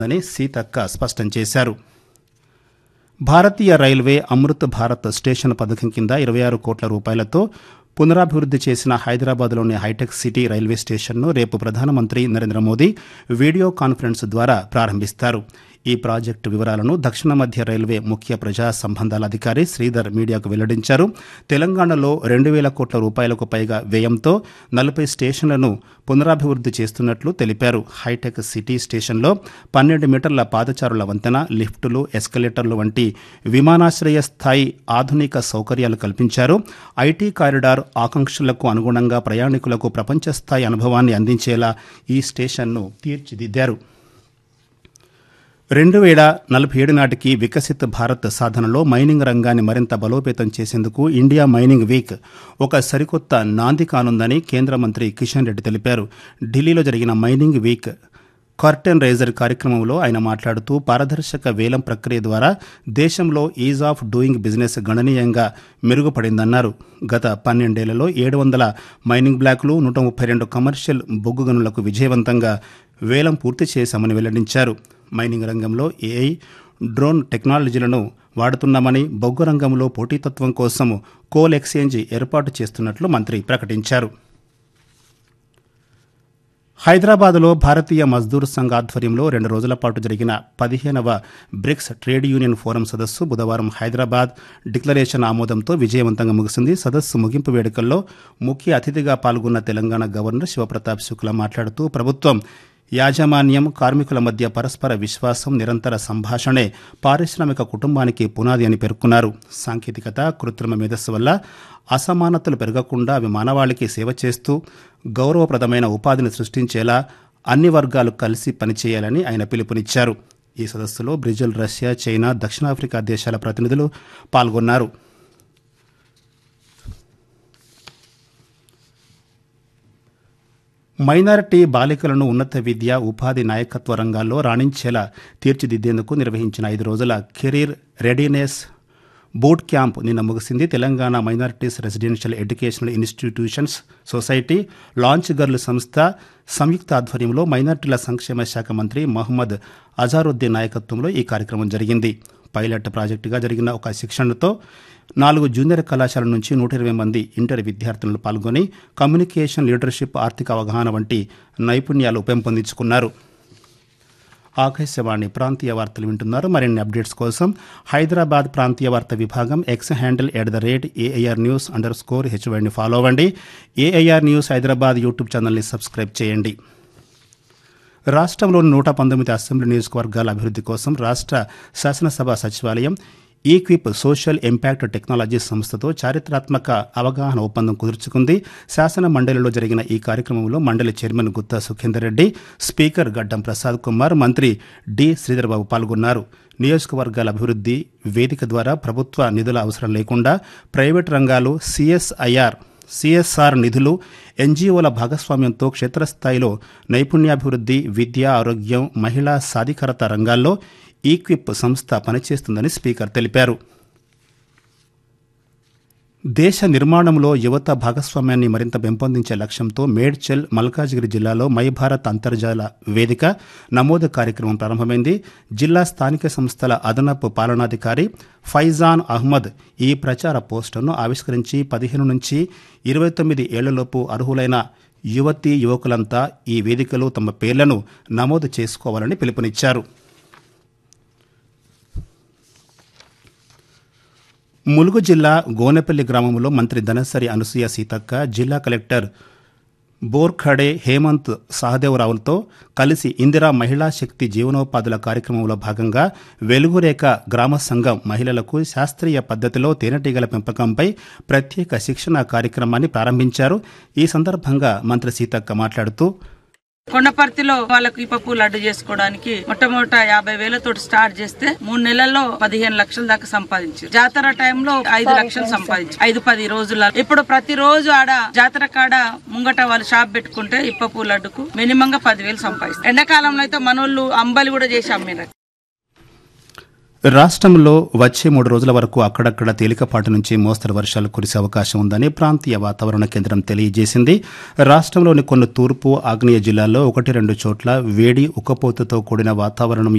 అని సీతక్క స్పష్టం చేశారు భారతీయ రైల్వే అమృత్ భారత్ స్టేషన్ పథకం కింద ఇరవై ఆరు కోట్ల రూపాయలతో పునరాభివృద్ధి చేసిన హైదరాబాద్లోని హైటెక్ సిటీ రైల్వే స్టేషన్ను రేపు ప్రధానమంత్రి నరేంద్ర మోదీ వీడియో కాన్ఫరెన్స్ ద్వారా ప్రారంభిస్తారు ఈ ప్రాజెక్టు వివరాలను దక్షిణ మధ్య రైల్వే ముఖ్య ప్రజా సంబంధాల అధికారి శ్రీధర్ మీడియాకు వెల్లడించారు తెలంగాణలో రెండు వేల కోట్ల రూపాయలకు పైగా వ్యయంతో నలభై స్టేషన్లను పునరాభివృద్ధి చేస్తున్నట్లు తెలిపారు హైటెక్ సిటీ స్టేషన్లో పన్నెండు మీటర్ల పాదచారుల వంతెన లిఫ్టులు ఎస్కలేటర్లు వంటి విమానాశ్రయ స్థాయి ఆధునిక సౌకర్యాలు కల్పించారు ఐటీ కారిడార్ ఆకాంక్షలకు అనుగుణంగా ప్రయాణికులకు ప్రపంచ స్థాయి అనుభవాన్ని అందించేలా ఈ స్టేషన్ను తీర్చిదిద్దారు రెండు వేల నలభై ఏడు నాటికి వికసిత్ భారత్ సాధనలో మైనింగ్ రంగాన్ని మరింత బలోపేతం చేసేందుకు ఇండియా మైనింగ్ వీక్ ఒక సరికొత్త నాంది కానుందని కేంద్ర మంత్రి కిషన్ రెడ్డి తెలిపారు ఢిల్లీలో జరిగిన మైనింగ్ వీక్ కర్టెన్ రైజర్ కార్యక్రమంలో ఆయన మాట్లాడుతూ పారదర్శక వేలం ప్రక్రియ ద్వారా దేశంలో ఈజ్ ఆఫ్ డూయింగ్ బిజినెస్ గణనీయంగా మెరుగుపడిందన్నారు గత పన్నెండేళ్లలో ఏడు వందల మైనింగ్ బ్లాకులు నూట ముప్పై రెండు కమర్షియల్ బొగ్గు గనులకు విజయవంతంగా వేలం పూర్తి చేశామని వెల్లడించారు మైనింగ్ రంగంలో ఏఐ డ్రోన్ టెక్నాలజీలను వాడుతున్నామని బొగ్గు రంగంలో పోటీతత్వం కోసం కోల్ ఎక్స్చేంజ్ ఏర్పాటు చేస్తున్నట్లు మంత్రి ప్రకటించారు హైదరాబాద్లో భారతీయ మజ్దూర్ సంఘ్ ఆధ్వర్యంలో రెండు రోజుల పాటు జరిగిన పదిహేనవ బ్రిక్స్ ట్రేడ్ యూనియన్ ఫోరం సదస్సు బుధవారం హైదరాబాద్ డిక్లరేషన్ ఆమోదంతో విజయవంతంగా ముగిసింది సదస్సు ముగింపు వేడుకల్లో ముఖ్య అతిథిగా పాల్గొన్న తెలంగాణ గవర్నర్ శివప్రతాప్ శుక్లా మాట్లాడుతూ ప్రభుత్వం యాజమాన్యం కార్మికుల మధ్య పరస్పర విశ్వాసం నిరంతర సంభాషణే పారిశ్రామిక కుటుంబానికి పునాది అని పేర్కొన్నారు సాంకేతికత కృత్రిమ మేధస్సు వల్ల అసమానతలు పెరగకుండా అవి మానవాళికి సేవ చేస్తూ గౌరవప్రదమైన ఉపాధిని సృష్టించేలా అన్ని వర్గాలు కలిసి పనిచేయాలని ఆయన పిలుపునిచ్చారు ఈ సదస్సులో బ్రెజిల్ రష్యా చైనా దక్షిణాఫ్రికా దేశాల ప్రతినిధులు పాల్గొన్నారు మైనారిటీ బాలికలను ఉన్నత విద్య ఉపాధి నాయకత్వ రంగాల్లో రాణించేలా తీర్చిదిద్దేందుకు నిర్వహించిన ఐదు రోజుల కెరీర్ రెడీనెస్ బూట్ క్యాంప్ నిన్న ముగిసింది Telangana minorities residential educational institutions society launch girl సంస్థ సంయుక్త ఆధ్వర్యంలో మైనారిటీల సంక్షేమ శాఖ మంత్రి మహమ్మద్ అజారుద్దీన్ నాయకత్వంలో ఈ కార్యక్రమం జరిగింది పైలట్ ప్రాజెక్టుగా జరిగిన ఒక శిక్షణతో నాలుగు జూనియర్ కళాశాల నుంచి నూట ఇరవై మంది ఇంటర్ విద్యార్థులను పాల్గొని కమ్యూనికేషన్ లీడర్షిప్ ఆర్థిక అవగాహన వంటి నైపుణ్యాలు పెంపొందించుకున్నారు ఆకాశవాణి ప్రాంతీయ వార్తలు వింటున్నారు మరిన్ని అప్డేట్స్ కోసం హైదరాబాద్ ప్రాంతీయ వార్త విభాగం X handle at the rate AIR news under score హెచ్వైని ఫాలో అవ్వండి ఏఐఆర్ న్యూస్ హైదరాబాద్ యూట్యూబ్ ఛానల్ని సబ్స్క్రైబ్ చేయండి రాష్ట్రంలోని నూట పంతొమ్మిది అసెంబ్లీ నియోజకవర్గాల అభివృద్ధి కోసం రాష్ట్ర శాసనసభ సచివాలయం ఈక్విప్ సోషల్ ఇంపాక్ట్ టెక్నాలజీ సంస్థతో చారిత్రాత్మక అవగాహన ఒప్పందం కుదుర్చుకుంది శాసన మండలిలో జరిగిన ఈ కార్యక్రమంలో మండలి చైర్మన్ గుత్తా సుఖేందర్ రెడ్డి స్పీకర్ గడ్డం ప్రసాద్ కుమార్ మంత్రి డి శ్రీధర్బాబు పాల్గొన్నారు నియోజకవర్గాల అభివృద్ధి వేదిక ద్వారా ప్రభుత్వ నిధుల అవసరం లేకుండా ప్రైవేట్ రంగాలు సిఎస్ఐఆర్ సిఎస్ఆర్ నిధులు ఎన్జీఓల భాగస్వామ్యంతో క్షేత్రస్థాయిలో నైపుణ్యాభివృద్ధి విద్య ఆరోగ్యం మహిళా సాధికారత రంగాల్లో ఈక్విప్ సంస్థ పనిచేస్తుందని స్పీకర్ తెలిపారు దేశ నిర్మాణంలో యువత భాగస్వామ్యాన్ని మరింత పెంపొందించే లక్ష్యంతో మేడ్చల్ మల్కాజ్గిరి జిల్లాలో మై భారత్ అంతర్జాల వేదిక నమోదు కార్యక్రమం ప్రారంభమైంది జిల్లా స్థానిక సంస్థల అదనపు పాలనాధికారి ఫైజాన్ అహ్మద్ ఈ ప్రచార పోస్టర్ను ఆవిష్కరించి పదిహేను నుంచి ఇరవై తొమ్మిది ఏళ్లలోపు అర్హులైన యువతీ యువకులంతా ఈ వేదికలో తమ పేర్లను నమోదు చేసుకోవాలని పిలుపునిచ్చారు ములుగు జిల్లా గోనెపల్లి గ్రామంలో మంత్రి ధనసరి అనసూయ సీతక్క జిల్లా కలెక్టర్ బోర్ఖడే హేమంత్ సహదేవరావులతో కలిసి ఇందిరా మహిళా శక్తి జీవనోపాధుల కార్యక్రమంలో భాగంగా వెలుగురేఖ గ్రామ సంఘం మహిళలకు శాస్త్రీయ పద్ధతిలో తేనెటీగల పెంపకంపై ప్రత్యేక శిక్షణ కార్యక్రమాన్ని ప్రారంభించారు ఈ సందర్భంగా మంత్రి సీతక్క మాట్లాడుతూ కొండపర్తిలో వాళ్ళకు ఇప్పపు లడ్డు చేసుకోవడానికి మొట్టమొదట యాభై వేలతో స్టార్ట్ చేస్తే మూడు నెలల్లో పదిహేను లక్షల దాకా సంపాదించారు జాతర టైంలో ఐదు లక్షలు సంపాదించారు ఐదు పది రోజుల ఇప్పుడు ప్రతి రోజు ఆడ జాతర కాడ ముంగట వాళ్ళు షాప్ పెట్టుకుంటే ఇప్పపు లడ్డుకు మినిమంగా పదివేలు సంపాదిస్తారు ఎండాకాలంలో అయితే మనోళ్ళు అంబలి కూడా చేసి అమ్మినారు రాష్ట్రంలో వచ్చే మూడు రోజుల వరకు అక్కడక్కడ తేలికపాటి నుంచి మోస్తరు వర్షాలు కురిసే అవకాశం ఉందని ప్రాంతీయ వాతావరణ కేంద్రం తెలియజేసింది రాష్ట్రంలోని కొన్ని తూర్పు ఆగ్నేయ జిల్లాల్లో ఒకటి రెండు చోట్ల వేడి ఉక్కపోతతో కూడిన వాతావరణం